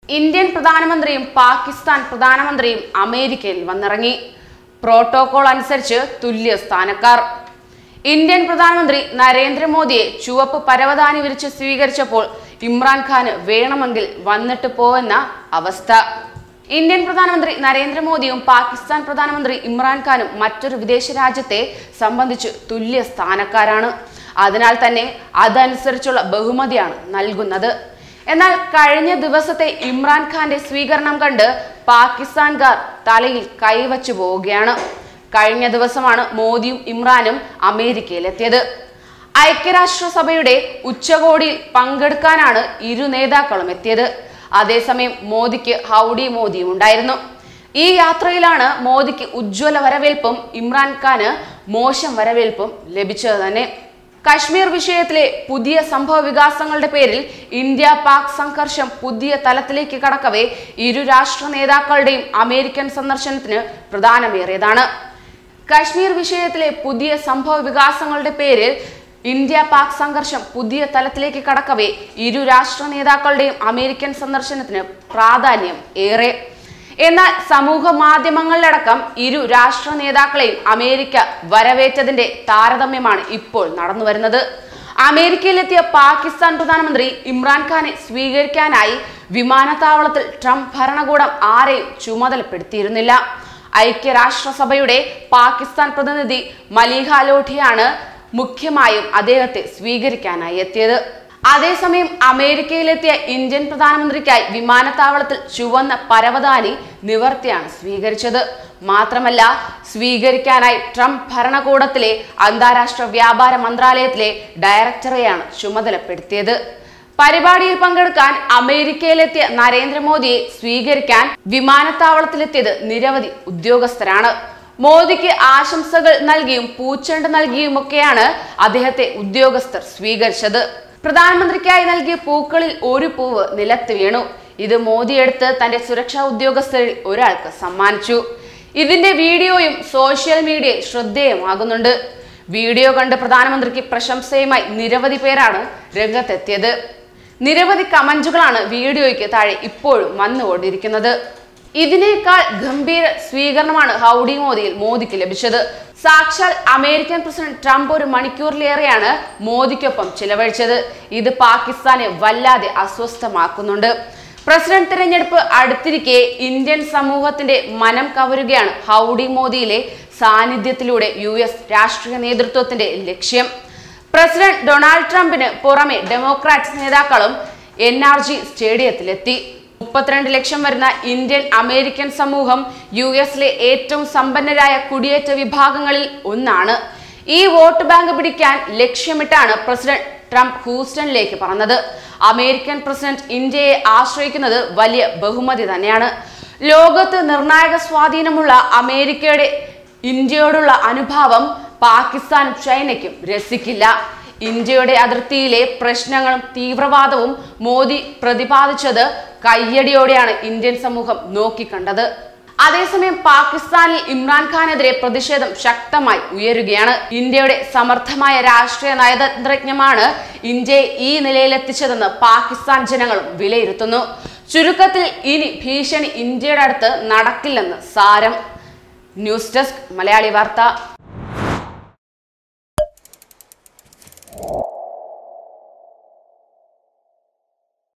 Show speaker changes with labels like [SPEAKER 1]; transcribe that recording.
[SPEAKER 1] Indian പ്രധാനമന്ത്രിയും പാകിസ്ഥാൻ പ്രധാനമന്ത്രിയും അമേരിക്കയിൽ വന്നിറങ്ങി പ്രോട്ടോകോൾ അനുസരിച്ച് തുല്യ സ്ഥാനക്കാർ ഇന്ത്യൻ പ്രധാനമന്ത്രി നരേന്ദ്രമോദിയെ ചുവപ്പ് പരവതാനി വിരിച്ച് സ്വീകരിച്ചപ്പോൾ ഇമ്രാൻഖാന് വേണമെങ്കിൽ വന്നിട്ട് പോവെന്ന അവസ്ഥ ഇന്ത്യൻ പ്രധാനമന്ത്രി നരേന്ദ്രമോദിയും പാകിസ്ഥാൻ പ്രധാനമന്ത്രി ഇമ്രാൻഖാനും മറ്റൊരു വിദേശ രാജ്യത്തെ സംബന്ധിച്ച് തുല്യ സ്ഥാനക്കാരാണ് അതിനാൽ തന്നെ അതനുസരിച്ചുള്ള ബഹുമതിയാണ് നൽകുന്നത് എന്നാൽ കഴിഞ്ഞ ദിവസത്തെ ഇമ്രാൻഖാന്റെ സ്വീകരണം കണ്ട് പാകിസ്ഥാൻകാർ തലയിൽ കൈവച്ചു പോവുകയാണ് കഴിഞ്ഞ ദിവസമാണ് മോദിയും ഇമ്രാനും അമേരിക്കയിലെത്തിയത് ഐക്യരാഷ്ട്രസഭയുടെ ഉച്ചകോടിയിൽ പങ്കെടുക്കാനാണ് ഇരു നേതാക്കളും എത്തിയത് അതേസമയം മോദിക്ക് ഹൗഡി മോദിയും ഉണ്ടായിരുന്നു ഈ യാത്രയിലാണ് മോദിക്ക് ഉജ്ജ്വല വരവേൽപ്പും ഇമ്രാൻഖാന് മോശം വരവേൽപ്പും ലഭിച്ചത് തന്നെ കശ്മീർ വിഷയത്തിലെ പുതിയ സംഭവ വികാസങ്ങളുടെ പേരിൽ ഇന്ത്യ പാക് സംഘർഷം പുതിയ തലത്തിലേക്ക് കടക്കവേ ഇരു രാഷ്ട്ര നേതാക്കളുടെയും അമേരിക്കൻ സന്ദർശനത്തിന് പ്രധാനമേറിയതാണ് കശ്മീർ വിഷയത്തിലെ പുതിയ സംഭവ വികാസങ്ങളുടെ പേരിൽ ഇന്ത്യ പാക് സംഘർഷം പുതിയ തലത്തിലേക്ക് കടക്കവേ ഇരു രാഷ്ട്ര നേതാക്കളുടെയും അമേരിക്കൻ സന്ദർശനത്തിന് പ്രാധാന്യം ഏറെ എന്നാൽ സമൂഹ മാധ്യമങ്ങളിലടക്കം ഇരു രാഷ്ട്ര നേതാക്കളെയും അമേരിക്ക വരവേറ്റതിന്റെ താരതമ്യമാണ് ഇപ്പോൾ നടന്നു വരുന്നത് അമേരിക്കയിലെത്തിയ പാകിസ്ഥാൻ പ്രധാനമന്ത്രി ഇമ്രാൻഖാനെ സ്വീകരിക്കാനായി വിമാനത്താവളത്തിൽ ട്രംപ് ഭരണകൂടം ആരെയും ചുമതലപ്പെടുത്തിയിരുന്നില്ല ഐക്യരാഷ്ട്രസഭയുടെ പാകിസ്ഥാൻ പ്രതിനിധി മലീഹ ലോഠിയാണ് മുഖ്യമായും അദ്ദേഹത്തെ സ്വീകരിക്കാനായി എത്തിയത് അതേസമയം അമേരിക്കയിലെത്തിയ ഇന്ത്യൻ പ്രധാനമന്ത്രിക്കായി വിമാനത്താവളത്തിൽ ചുവന്ന പരവതാനി നിവർത്തിയാണ് സ്വീകരിച്ചത് മാത്രമല്ല സ്വീകരിക്കാനായി ട്രംപ് ഭരണകൂടത്തിലെ അന്താരാഷ്ട്ര വ്യാപാര മന്ത്രാലയത്തിലെ ഡയറക്ടറെയാണ് ചുമതലപ്പെടുത്തിയത് പരിപാടിയിൽ പങ്കെടുക്കാൻ അമേരിക്കയിലെത്തിയ നരേന്ദ്രമോദിയെ സ്വീകരിക്കാൻ വിമാനത്താവളത്തിലെത്തിയത് നിരവധി ഉദ്യോഗസ്ഥരാണ് മോദിക്ക് ആശംസകൾ നൽകിയും പൂച്ചെണ്ട് നൽകിയുമൊക്കെയാണ് അദ്ദേഹത്തെ ഉദ്യോഗസ്ഥർ സ്വീകരിച്ചത് പ്രധാനമന്ത്രിക്കായി നൽകിയ പൂക്കളിൽ ഒരു പൂവ് നിലത്ത് വീണു ഇത് മോദി എടുത്ത് തന്റെ സുരക്ഷാ ഉദ്യോഗസ്ഥരിൽ ഒരാൾക്ക് സമ്മാനിച്ചു ഇതിന്റെ വീഡിയോയും സോഷ്യൽ മീഡിയയിൽ ശ്രദ്ധേയമാകുന്നുണ്ട് വീഡിയോ കണ്ട് പ്രധാനമന്ത്രിക്ക് പ്രശംസയുമായി നിരവധി പേരാണ് രംഗത്തെത്തിയത് നിരവധി കമന്റുകളാണ് വീഡിയോയ്ക്ക് താഴെ ഇപ്പോഴും വന്നുകൊണ്ടിരിക്കുന്നത് ഇതിനേക്കാൾ ഗംഭീര സ്വീകരണമാണ് ഹൗഡി മോദിയിൽ മോദിക്ക് ലഭിച്ചത് സാക്ഷാൽ അമേരിക്കൻ പ്രസിഡന്റ് ട്രംപ് ഒരു മണിക്കൂറിലേറെയാണ് മോദിക്കൊപ്പം ചിലവഴിച്ചത് ഇത് പാകിസ്ഥാനെ വല്ലാതെ അസ്വസ്ഥമാക്കുന്നുണ്ട് പ്രസിഡന്റ് തിരഞ്ഞെടുപ്പ് അടുത്തിരിക്കെ ഇന്ത്യൻ സമൂഹത്തിന്റെ മനം കവരുകയാണ് ഹൗഡി മോദിയിലെ സാന്നിധ്യത്തിലൂടെ യു എസ് രാഷ്ട്രീയ നേതൃത്വത്തിന്റെ ലക്ഷ്യം പ്രസിഡന്റ് ഡൊണാൾഡ് ട്രംപിന് പുറമെ ഡെമോക്രാറ്റ്സ് നേതാക്കളും എൻ ആർ ജി സ്റ്റേഡിയത്തിലെത്തി മുപ്പത്തിരണ്ട് ലക്ഷം വരുന്ന ഇന്ത്യൻ അമേരിക്കൻ സമൂഹം യു എസിലെ ഏറ്റവും സമ്പന്നരായ കുടിയേറ്റ വിഭാഗങ്ങളിൽ ഒന്നാണ് ഈ വോട്ട് ബാങ്ക് പിടിക്കാൻ ലക്ഷ്യമിട്ടാണ് പ്രസിഡന്റ് ട്രംപ് ഹൂസ്റ്റണിലേക്ക് പറഞ്ഞത് അമേരിക്കൻ പ്രസിഡന്റ് ഇന്ത്യയെ ആശ്രയിക്കുന്നത് വലിയ ബഹുമതി തന്നെയാണ് ലോകത്ത് നിർണായക സ്വാധീനമുള്ള അമേരിക്കയുടെ ഇന്ത്യയോടുള്ള അനുഭാവം പാകിസ്ഥാനും ചൈനയ്ക്കും രസിക്കില്ല ഇന്ത്യയുടെ അതിർത്തിയിലെ പ്രശ്നങ്ങളും തീവ്രവാദവും മോദി പ്രതിപാദിച്ചത് കയ്യടിയോടെയാണ് ഇന്ത്യൻ സമൂഹം നോക്കിക്കണ്ടത് അതേസമയം പാകിസ്ഥാനിൽ ഇമ്രാൻഖാനെതിരെ പ്രതിഷേധം ശക്തമായി ഉയരുകയാണ് ഇന്ത്യയുടെ സമർത്ഥമായ രാഷ്ട്രീയ നയതന്ത്രജ്ഞമാണ് ഇന്ത്യയെ ഈ നിലയിലെത്തിച്ചതെന്ന് പാകിസ്ഥാൻ ജനങ്ങളും വിലയിരുത്തുന്നു ചുരുക്കത്തിൽ ഇനി ഭീഷണി ഇന്ത്യയുടെ അടുത്ത് നടക്കില്ലെന്ന് സാരം ന്യൂസ് ഡെസ്ക് മലയാളി വാർത്ത